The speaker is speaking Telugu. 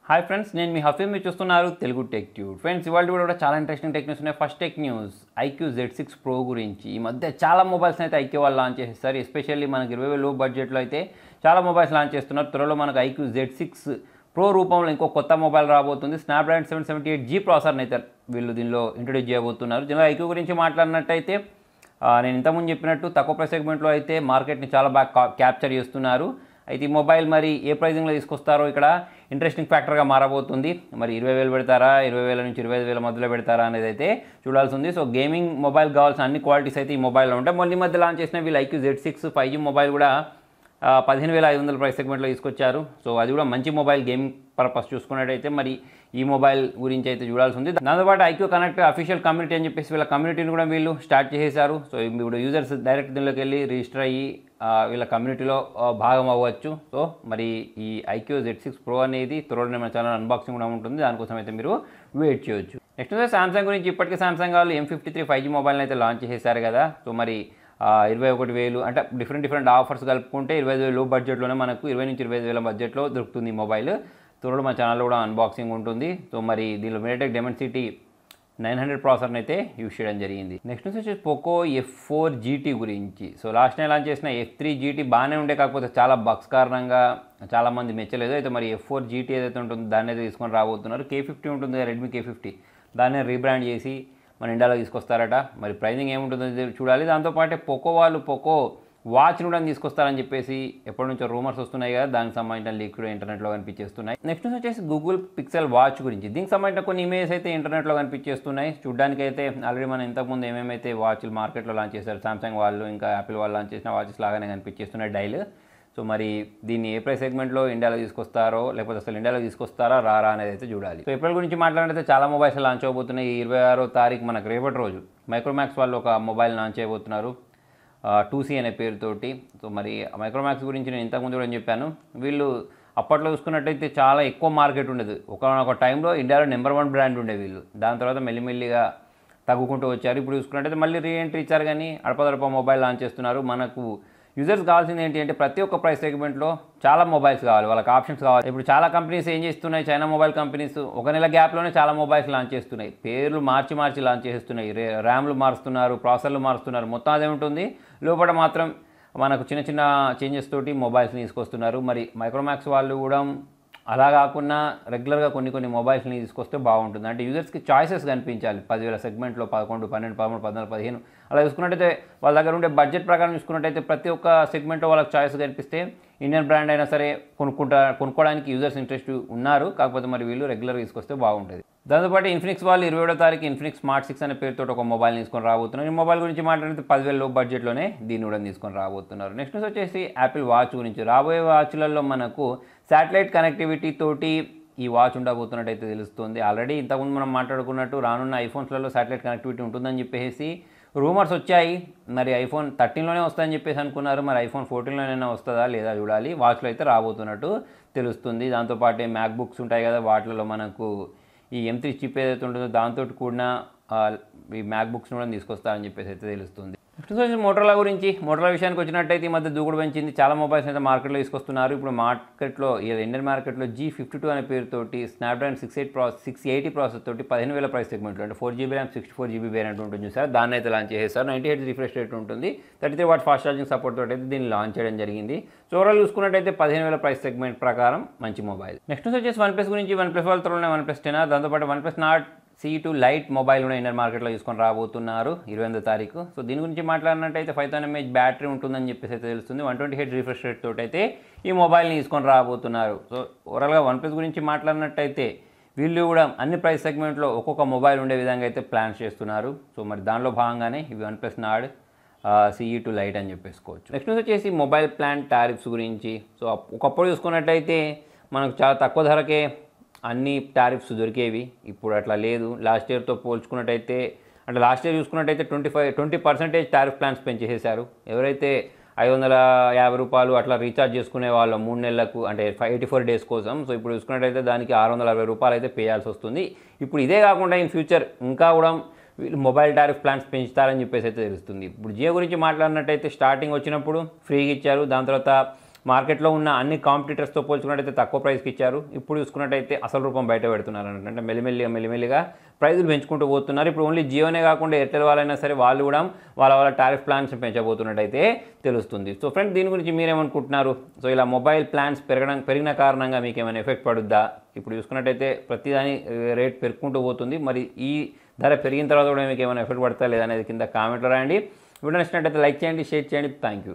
హాయ్ ఫ్రెండ్స్ నేను మీ హఫీమ్ మీరు చూస్తున్నారు తెలుగు టెక్ ట్యూబ్ ఫ్రెండ్స్ ఇవాళ కూడా కూడా చాలా ఇంట్రెస్టింగ్ టెక్ న్యూస్ ఉన్నాయి first tech news iQOO Z six pro గురించి ఈ మధ్య చాలా మొబైల్స్ అయితే ఐక్యూ వాళ్ళు లాంచ్ చేస్తారు ఎస్పెషల్లీ మనకి ఇరవై లో బడ్జెట్లో అయితే చాలా మొబైల్స్ లాంచ్ చేస్తున్నారు త్వరలో మనకు ఐక్యూ జెడ్ సిక్స్ ప్రో రూపంలో ఇంకో కొత్త మొబైల్ రాబోతుంది Snapdragon seven seventy eight G ప్రాసెసర్ని అయితే వీళ్ళు దీనిలో ఇంట్రొడ్యూస్ చేయబోతున్నారు జనరల్ ఐక్యూ గురించి మాట్లాడినట్టయితే ఆ, నేను ఇంతకుముందు చెప్పినట్టు తక్కువ ప్రైస్ సెగ్మెంట్లో అయితే మార్కెట్ని చాలా బాగా కా- క్యాప్చర్ చేస్తున్నారు అయితే ఈ మొబైల్ మరి ఏ ప్రైజింగ్లో తీసుకొస్తారో ఇక్కడ ఇంట్రెస్టింగ్ ఫ్యాక్టర్గా మారబోతుంది మరి ఇరవై వేలు పెడతారా ఇరవై వేల నుంచి ఇరవై ఐదు వేల మధ్యలో పెడతారా అనేది అయితే చూడాల్సి ఉంది సో గేమింగ్ మొబైల్ కావాల్సిన అన్ని క్వాలిటీస్ అయితే ఈ మొబైల్లో ఉంటాయి మొన్న ఈ మధ్య లాంచ్ చేసిన వీళ్ళు iQOO Z six five G mobile కూడా ఆ, పదిహేను వేల ఐదు వందల ప్రైస్ సెగ్మెంట్లో తీసుకొచ్చారు సో అది కూడా మంచి మొబైల్ గేమింగ్ పర్పస్ చూసుకున్నట్టయితే మరి ఈ మొబైల్ గురించి అయితే చూడాల్సి ఉంది దాంతోపాటు ఐక్యూ కనెక్ట్ అఫీషియల్ కమ్యూనిటీ అని చెప్పేసి వీళ్ళ కమ్యూనిటీని కూడా వీళ్ళు స్టార్ట్ చేసేసారు సో ఇప్పుడు యూజర్స్ డైరెక్ట్ దీనిలోకి వెళ్ళి రిజిస్టర్ అయ్యి ఆ, వీళ్ళ కమ్యూనిటీలో ఆ, భాగం అవ్వచ్చు సో మరి ఈ ఐక్యూ జెడ్ సిక్స్ ప్రో అనేది త్వరలోనే మన ఛానల్ అన్బాక్సింగ్ కూడా ఉంటుంది దానికోసం అయితే మీరు వెయిట్ చేయొచ్చు నెక్స్ట్ వచ్చి సామ్సంగ్ గురించి ఇప్పటికే సామ్సంగ్ వాళ్ళు M fifty three five G మొబైల్ని అయితే లాంచ్ చేశారు కదా సో మరి ఆ, ఇరవై ఒకటి వేలు అంటే డిఫరెంట్ డిఫరెంట్ ఆఫర్స్ కలుపుకుంటే ఇరవై ఐదు వేలు లో బడ్జెట్లోనే మనకు ఇరవై నుంచి ఇరవై ఐదు వేల బడ్జెట్లో దొరుకుతుంది ఈ మొబైల్ త్వరలో మన ఛానల్లో కూడా అన్బాక్సింగ్ ఉంటుంది సో మరి దీనిలో మీడియాటెక్ డెమెన్సిటీ నైన్ హండ్రెడ్ ప్రాసెసర్ని అయితే యూస్ చేయడం జరిగింది నెక్స్ట్ వచ్చేసి పోకో ఎఫ్ ఫోర్ జీటీ గురించి సో లాస్ట్ టైం లాంచ్ చేసిన ఎఫ్ త్రీ జీటీ బాగానే ఉండే కాకపోతే చాలా బగ్స్ కారణంగా చాలా మంది మెచ్చలేదు అయితే మరి ఎఫ్ ఫోర్ జీటీ ఏదైతే ఉంటుందో దాన్ని అయితే తీసుకొని రాబోతున్నారు కే ఫిఫ్టీ ఉంటుంది కదా రెడ్మీ కే ఫిఫ్టీ దాన్ని రీబ్రాండ్ చేసి మన ఇండియాలో తీసుకొస్తారట మరి ప్రైజింగ్ ఏముంటుందో ఇది చూడాలి దాంతోపాటే పోకో వాళ్ళు పోకో వాచ్ను కూడా తీసుకొస్తారని చెప్పేసి ఎప్పటి నుంచో రూమర్స్ వస్తున్నాయి కదా దానికి సంబంధించిన లీక్ కూడా ఇంటర్నెట్లో కనిపించేస్తున్నాయి నెక్స్ట్ వచ్చేసి గూగుల్ పిక్సెల్ వాచ్ గురించి దీనికి సంబంధించిన కొన్ని ఇమేజెస్ అయితే ఇంటర్నెట్లో కనిపించేస్తున్నాయి చూడడానికి అయితే ఆల్రెడీ మనం ఇంతకుముందు ఏమేమైతే వాచ్లు మార్కెట్లో లాంచ్ చేశారు సామ్సంగ్ వాళ్ళు ఇంకా యాపిల్ వాళ్ళు లాంచ్ చేసిన వాచెస్ లాగానే కనిపించేస్తున్నాయి డైల్ సో మరి దీన్ని ఏ ప్రైస్ సెగ్మెంట్లో ఇండియాలో తీసుకొస్తారో లేకపోతే అసలు ఇండియాలో తీసుకొస్తారా రారా అనేది అయితే చూడాలి సో ఏప్రిల్ గురించి మాట్లాడితే చాలా మొబైల్స్ లాంచ్ అవబోతున్నాయి ఈ ఇరవై ఆరో తారీఖు మనకు రేపటి రోజు మైక్రోమాక్స్ వాళ్ళు ఒక మొబైల్ లాంచ్ చేయబోతున్నారు టూ సీ అనే పేరుతోటి సో మరి మైక్రోమాక్స్ గురించి నేను ఇంతకుముందు కూడా చెప్పాను వీళ్ళు అప్పట్లో చూసుకున్నట్టయితే చాలా ఎక్కువ మార్కెట్ ఉండేది ఒక టైంలో ఇండియాలో నెంబర్ వన్ బ్రాండ్ ఉండే వీళ్ళు దాని తర్వాత మెల్లిమెల్లిగా తగ్గుకుంటూ వచ్చారు ఇప్పుడు చూసుకున్నట్టయితే మళ్ళీ రీఎంట్రీ ఇచ్చారు కానీ అడపదడప మొబైల్ లాంచ్ చేస్తున్నారు మనకు యూజర్స్ కావాల్సింది ఏంటి అంటే ప్రతి ఒక్క ప్రైస్ సెగ్మెంట్లో చాలా మొబైల్స్ కావాలి వాళ్ళకి ఆప్షన్స్ కావాలి ఇప్పుడు చాలా కంపెనీస్ ఏం చేస్తున్నాయి చైనా మొబైల్ కంపెనీస్ ఒక నెల గ్యాప్లోనే చాలా మొబైల్స్ లాంచ్ చేస్తున్నాయి పేర్లు మార్చి మార్చి లాంచ్ చేస్తున్నాయి రే ర్యామ్లు మారుస్తున్నారు ప్రాసెసర్లు మారుస్తున్నారు మొత్తం అదే ఉంటుంది లోపల మాత్రం మనకు చిన్న చిన్న చేంజెస్ తోటి మొబైల్స్ని తీసుకొస్తున్నారు మరి మైక్రోమాక్స్ వాళ్ళు కూడా అలా కాకుండా రెగ్యులర్గా కొన్ని కొన్ని మొబైల్స్ని తీసుకొస్తే బాగుంటుంది అంటే యూజర్స్కి చాయిసెస్ కనిపించాలి పదివేల సెగ్మెంట్లో పదకొండు పన్నెండు పదమూడు పద్నాలుగు పదిహేను అలా చూసుకున్నట్టయితే వాళ్ళ దగ్గర ఉండే బడ్జెట్ ప్రకారం చూసుకున్నట్టయితే ప్రతి ఒక్క సెగ్మెంట్లో వాళ్ళకి చాయిస్ కనిపిస్తే ఇండియన్ బ్రాండ్ అయినా సరే కొనుక్కుంటా కొనుక్కోవడానికి యూజర్స్ ఇంట్రెస్ట్ ఉన్నారు కాకపోతే మరి వీళ్ళు రెగ్యులర్గా తీసుకొస్తే బాగుంటుంది దాంతోపాటు ఇన్ఫినిక్స్ వాళ్ళు ఇరవై ఏడో తారీఖు ఇన్ఫినిక్స్ స్మార్ట్ సిక్స్ అనే పేరుతో ఒక మొబైల్ తీసుకొని రాబోతున్నారు ఈ మొబైల్ గురించి మాట్లాడితే పదివేల లో బడ్జెట్లోనే దీన్ని కూడా తీసుకొని రాబోతున్నారు నెక్స్ట్ వచ్చేసి యాపిల్ వాచ్ గురించి రాబోయే వాచ్లలో మనకు శాటిలైట్ కనెక్టివిటీ తోటి ఈ వాచ్ ఉండబోతున్నట్టయితే తెలుస్తుంది ఆల్రెడీ ఇంతకుముందు మనం మాట్లాడుకున్నట్టు రానున్న ఐఫోన్స్లలో శాటిలైట్ కనెక్టివిటీ ఉంటుందని చెప్పేసి రూమర్స్ వచ్చాయి మరి ఐఫోన్ థర్టీన్లోనే వస్తుందని చెప్పేసి అనుకున్నారు మరి ఐఫోన్ ఫోర్టీన్లోనైనా వస్తుందా లేదా చూడాలి వాచ్లో అయితే రాబోతున్నట్టు తెలుస్తుంది దాంతోపాటే మ్యాక్ బుక్స్ ఉంటాయి కదా వాటిలలో మనకు ఈ ఎం త్రీ చిప్ ఏదైతే ఉంటుందో దాంతో కూడిన ఆ, ఈ మ్యాక్ బుక్స్ కూడా తీసుకొస్తారని చెప్పేసి అయితే తెలుస్తుంది నెక్స్ట్ వచ్చేసి మోటరోలా గురించి మోటరోలా విషయానికి వచ్చినట్టయితే ఈ మధ్య దూకుడు పెంచింది చాలా మొబైల్స్ అయితే మార్కెట్లో తీసుకొస్తున్నారు ఇప్పుడు మార్కెట్లో ఈ ఇండియన్ మార్కెట్లో జీ ఫిఫ్టీ టూ అనే పేరుతోటి Snapdragon six eight process six eighty process తోటి పదిహేను వేల ప్రైస్ సెగ్మెంట్లో అంటే four GB RAM sixty four GB variant ఉంటుంది చూసారు దాన్ని అయితే లాంచ్ చేసేసారు నైంటీ ఎయిట్ రిఫ్రెష్ రేట్ ఉంటుంది thirty three watt fast charging support తోటి అయితే దీన్ని లాంచ్ చేయడం జరిగింది సో ఓవరాల్ చూసుకున్నట్టయితే పదిహేను వేల ప్రైస్ సెగ్మెంట్ ప్రకారం మంచి మొబైల్ నెక్స్ట్ వచ్చేసి వన్ ప్లస్ గురించి వన్ ప్లస్ వాళ్ళతో వన్ ప్లస్ టెన్ దాంతోపాటు OnePlus Nord C two lite mobile కూడా ఇండియన్ మార్కెట్లో తీసుకొని రాబోతున్నారు ఇరవై ఎనిమిదో తారీఖు సో దీని గురించి మాట్లాడినట్టయితే ఫైవ్ థౌసండ్ ఎంఏహెచ్ బ్యాటరీ ఉంటుందని చెప్పేసి అయితే తెలుస్తుంది వన్ ట్వంటీ హెడ్ రిఫ్రెష్ రేట్ తోటి అయితే ఈ మొబైల్ని తీసుకొని రాబోతున్నారు సో ఓవరాల్గా వన్ ప్లస్ గురించి మాట్లాడినట్టయితే వీళ్ళు కూడా అన్ని ప్రైస్ సెగ్మెంట్లో ఒక్కొక్క మొబైల్ ఉండే విధంగా అయితే ప్లాన్స్ చేస్తున్నారు సో మరి దానిలో భాగంగానే ఇవి OnePlus Nord CE two lite అని చెప్పేసుకోవచ్చు నెక్స్ట్ వచ్చేసి మొబైల్ ప్లాన్ టారిఫ్స్ గురించి సో అప్- ఒకప్పుడు చూసుకున్నట్టయితే మనకు చాలా తక్కువ ధరకే అన్ని టారిఫ్స్ దొరికేవి ఇప్పుడు అట్లా లేదు లాస్ట్ ఇయర్తో పోల్చుకున్నట్టయితే అంటే లాస్ట్ ఇయర్ చూసుకున్నట్టయితే twenty five twenty percentage tariff plans పెంచేసేశారు ఎవరైతే ఐదు వందల యాభై రూపాయలు అట్లా రీఛార్జ్ చేసుకునే వాళ్ళు మూడు నెలలకు అంటే ఫైవ్ ఎయిటీ ఫోర్ డేస్ కోసం సో ఇప్పుడు చూసుకున్నట్టయితే దానికి ఆరు వందల అరవై రూపాయలు అయితే పే చేయాల్సి వస్తుంది ఇప్పుడు ఇదే కాకుండా ఇన్ ఫ్యూచర్ ఇంకా కూడా వీళ్ళు మొబైల్ టారిఫ్ ప్లాన్స్ పెంచుతారని చెప్పేసి అయితే తెలుస్తుంది ఇప్పుడు జియో గురించి మాట్లాడినట్టయితే స్టార్టింగ్ వచ్చినప్పుడు ఫ్రీగా ఇచ్చారు దాని తర్వాత మార్కెట్లో ఉన్న అన్ని కాంపిటీటర్స్తో పోల్చుకున్నట్టయితే తక్కువ ప్రైస్కి ఇచ్చారు ఇప్పుడు చూసుకున్నట్టయితే అసలు రూపం బయట పెడుతున్నారు అన్నట్టు. అంటే మెల్లిమెల్లిగా మెల్లిమెల్లిగా ప్రైజులు పెంచుకుంటూ పోతున్నారు ఇప్పుడు ఓన్లీ జియోనే కాకుండా ఎయిర్టెల్ వాళ్ళైనా సరే వాళ్ళు కూడా వాళ్ళ వాళ్ళ టారిఫ్ ప్లాన్స్ పెంచబోతున్నట్టయితే తెలుస్తుంది సో ఫ్రెండ్స్ దీని గురించి మీరేమనుకుంటున్నారు సో ఇలా మొబైల్ ప్లాన్స్ పెరగడం పెరిగిన కారణంగా మీకు ఏమైనా ఎఫెక్ట్ పడుద్దా ఇప్పుడు చూసుకున్నట్టయితే ప్రతిదాని రేట్ పెరుగుకుంటూ పోతుంది మరి ఈ ధర పెరిగిన తర్వాత కూడా మీకు ఏమైనా ఎఫెక్ట్ పడతా లేదా అనేది కింద కామెంట్లో రాయండి వీడియో నచ్చినట్టయితే లైక్ చేయండి షేర్ చేయండి థ్యాంక్ యూ